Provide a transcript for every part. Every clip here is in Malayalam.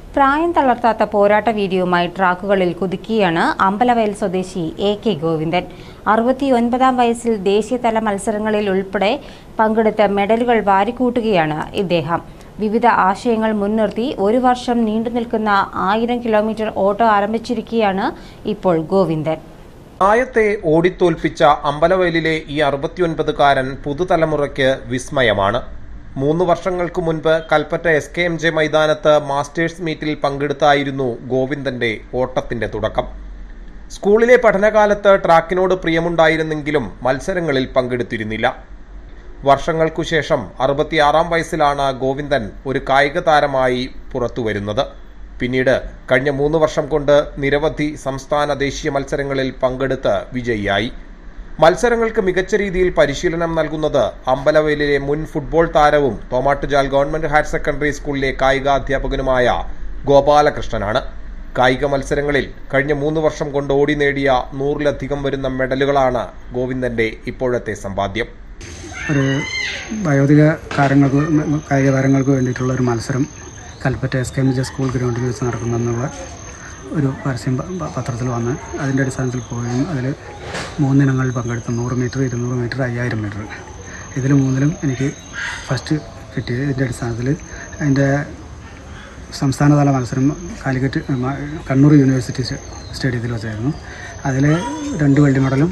പ്രായം തളർത്താത്ത പോരാട്ട വീര്യവുമായി ട്രാക്കുകളിൽ കുതുക്കിയാണ് അമ്പലവയൽ സ്വദേശി എ കെ ഗോവിന്ദൻ അറുപത്തിയൊൻപതാം വയസ്സിൽ ദേശീയതല മത്സരങ്ങളിൽ ഉൾപ്പെടെ പങ്കെടുത്ത മെഡലുകൾ വാരിക്കൂട്ടുകയാണ് ഇദ്ദേഹം വിവിധ ആശയങ്ങൾ മുൻനിർത്തി ഒരു വർഷം നീണ്ടുനിൽക്കുന്ന ആയിരം കിലോമീറ്റർ ഓട്ടോ ആരംഭിച്ചിരിക്കുകയാണ് ഇപ്പോൾ ഗോവിന്ദൻ ആയത്തെ ഓടിത്തോൽപ്പിച്ച അമ്പലവയലിലെ ഈ അറുപത്തിയൊൻപതുകാരൻ പുതുതലമുറയ്ക്ക് വിസ്മയമാണ് മൂന്ന് വർഷങ്ങൾക്ക് മുൻപ് Kalpetta S K M J മൈതാനത്ത് മാസ്റ്റേഴ്സ് മീറ്റിൽ പങ്കെടുത്തായിരുന്നു ഗോവിന്ദന്റെ ഓട്ടത്തിന്റെ തുടക്കം സ്കൂളിലെ പഠനകാലത്ത് ട്രാക്കിനോട് പ്രിയമുണ്ടായിരുന്നെങ്കിലും മത്സരങ്ങളിൽ പങ്കെടുത്തിരുന്നില്ല വർഷങ്ങൾക്കു ശേഷം അറുപത്തിയാറാം വയസ്സിലാണ് ഗോവിന്ദൻ ഒരു കായിക താരമായി പുറത്തുവരുന്നത് പിന്നീട് കഴിഞ്ഞ മൂന്ന് വർഷം കൊണ്ട് നിരവധി സംസ്ഥാന ദേശീയ മത്സരങ്ങളിൽ പങ്കെടുത്ത് വിജയിയായി മത്സരങ്ങൾക്ക് മികച്ച രീതിയിൽ പരിശീലനം നൽകുന്നത് അമ്പലവയലിലെ മുൻ ഫുട്ബോൾ താരവും തോമാട്ടുചാൽ ഗവൺമെന്റ് ഹയർ സെക്കൻഡറി സ്കൂളിലെ കായികാധ്യാപകനുമായ ഗോപാലകൃഷ്ണനാണ് കായിക മത്സരങ്ങളിൽ കഴിഞ്ഞ മൂന്ന് വർഷം കൊണ്ട് ഓടി നേടിയ നൂറിലധികം വരുന്ന മെഡലുകളാണ് ഗോവിന്ദന്റെ ഇപ്പോഴത്തെ സമ്പാദ്യം ഒരു വയോധിക താരങ്ങൾക്ക് കായിക താരങ്ങൾക്ക് വേണ്ടിയിട്ടുള്ള ഒരു മത്സരം Kalpetta S K M J school ഗ്രൗണ്ടിൽ വെച്ച് നടക്കുമെന്നുള്ള ഒരു പരസ്യം പ- പ- പത്രത്തിൽ വന്ന് അതിൻ്റെ അടിസ്ഥാനത്തിൽ പോവുകയും അതിൽ മൂന്നിനങ്ങളിൽ പങ്കെടുത്തു നൂറ് മീറ്റർ ഇരുന്നൂറ് മീറ്റർ അയ്യായിരം മീറ്റർ ഇതിൽ മൂന്നിലും എനിക്ക് ഫസ്റ്റ് കിട്ടി ഇതിൻ്റെ അടിസ്ഥാനത്തിൽ അതിൻ്റെ സംസ്ഥാനതല മത്സരം കാലിക്കറ്റ് മ- കണ്ണൂർ യൂണിവേഴ്സിറ്റി സ്റ്റേ- സ്റ്റേഡിയത്തിൽ വെച്ചായിരുന്നു അതിൽ രണ്ട് വെള്ളി മെഡലും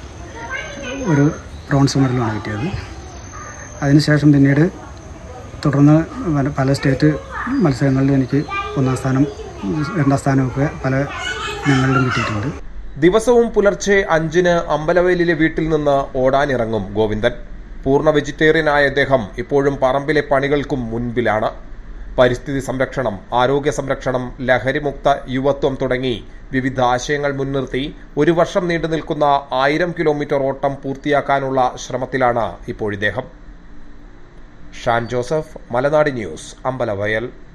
ഒരു ബ്രോൺസ് മെഡലുമാണ് കിട്ടിയത് അതിനുശേഷം പിന്നീട് തുടർന്ന് പല- പല സ്റ്റേറ്റ് മത്സരങ്ങളിൽ എനിക്ക് ഒന്നാം സ്ഥാനം രണ്ടാം സ്ഥാനമൊക്കെ പല ഇനങ്ങളിലും കിട്ടിയിട്ടുണ്ട് ദിവസവും പുലർച്ചെ അഞ്ചിന് അമ്പലവയലിലെ വീട്ടിൽ നിന്ന് ഓടാനിറങ്ങും ഗോവിന്ദൻ പൂർണ്ണ വെജിറ്റേറിയനായ അദ്ദേഹം ഇപ്പോഴും പറമ്പിലെ പണികൾക്കും മുൻപിലാണ് പരിസ്ഥിതി സംരക്ഷണം ആരോഗ്യ സംരക്ഷണം ലഹരിമുക്ത യുവത്വം തുടങ്ങി വിവിധ ആശയങ്ങൾ മുൻനിർത്തി ഒരു വർഷം നീണ്ടു നിൽക്കുന്ന ആയിരം കിലോമീറ്റർ ഓട്ടം പൂർത്തിയാക്കാനുള്ള ശ്രമത്തിലാണ് ഇപ്പോഴിദ്ദേഹം ഷാൻ ജോസഫ് മലനാട് ന്യൂസ് അമ്പലവയൽ